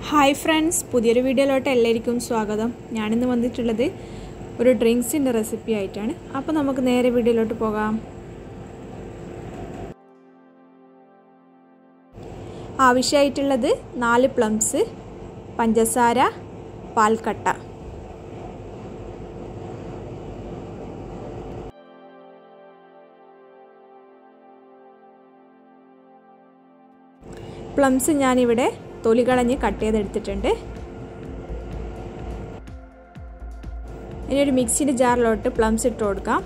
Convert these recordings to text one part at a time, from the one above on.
Hi friends പുതിയൊരു വീഡിയോയിലോട്ട് എല്ലാവർക്കും സ്വാഗതം ഞാനിന്ന് വന്നിട്ടുള്ളത് ഒരു ഡ്രിങ്ക്സിൻ്റെ റെസിപ്പി ആയിട്ടാണ് അപ്പോൾ നമുക്ക് നേരെ വീഡിയോയിലോട്ട് പോകാം ആവശ്യമായിട്ടുള്ളത് നാല് പ്ലംസ് പഞ്ചസാര പാൽക്കട്ട പ്ലംസ് ഞാനിവിടെ തൊലി കളഞ്ഞ് കട്ട് ചെയ്തെടുത്തിട്ടുണ്ട് ഇനി ഒരു മിക്സിൻ്റെ ജാറിലോട്ട് പ്ലംസ് ഇട്ട് കൊടുക്കാം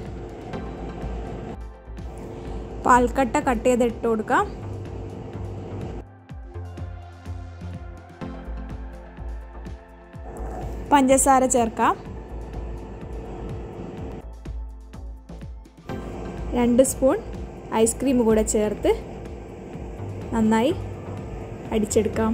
പാൽക്കട്ട കട്ട് ചെയ്ത് ഇട്ട് കൊടുക്കാം പഞ്ചസാര ചേർക്കാം രണ്ട് സ്പൂൺ ഐസ്ക്രീം കൂടെ ചേർത്ത് നന്നായി അടിച്ചെടുക്കാം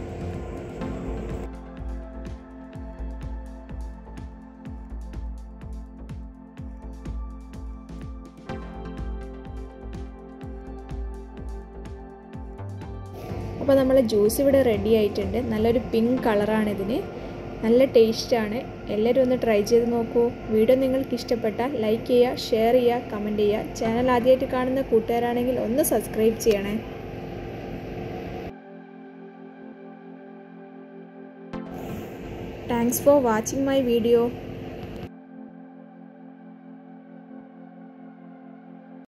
അപ്പോൾ നമ്മൾ ജ്യൂസ് ഇവിടെ റെഡി ആയിട്ടുണ്ട് നല്ലൊരു പിങ്ക് കളറാണ് ഇതിന് നല്ല ടേസ്റ്റാണ് എല്ലാവരും ഒന്ന് ട്രൈ ചെയ്ത് നോക്കൂ വീഡിയോ നിങ്ങൾക്ക് ഇഷ്ടപ്പെട്ടാൽ ലൈക്ക് ചെയ്യുക ഷെയർ ചെയ്യുക കമൻറ്റ് ചെയ്യുക ചാനൽ ആദ്യമായിട്ട് കാണുന്ന കൂട്ടുകാരാണെങ്കിൽ ഒന്ന് സബ്സ്ക്രൈബ് ചെയ്യണേ Thanks for watching my video.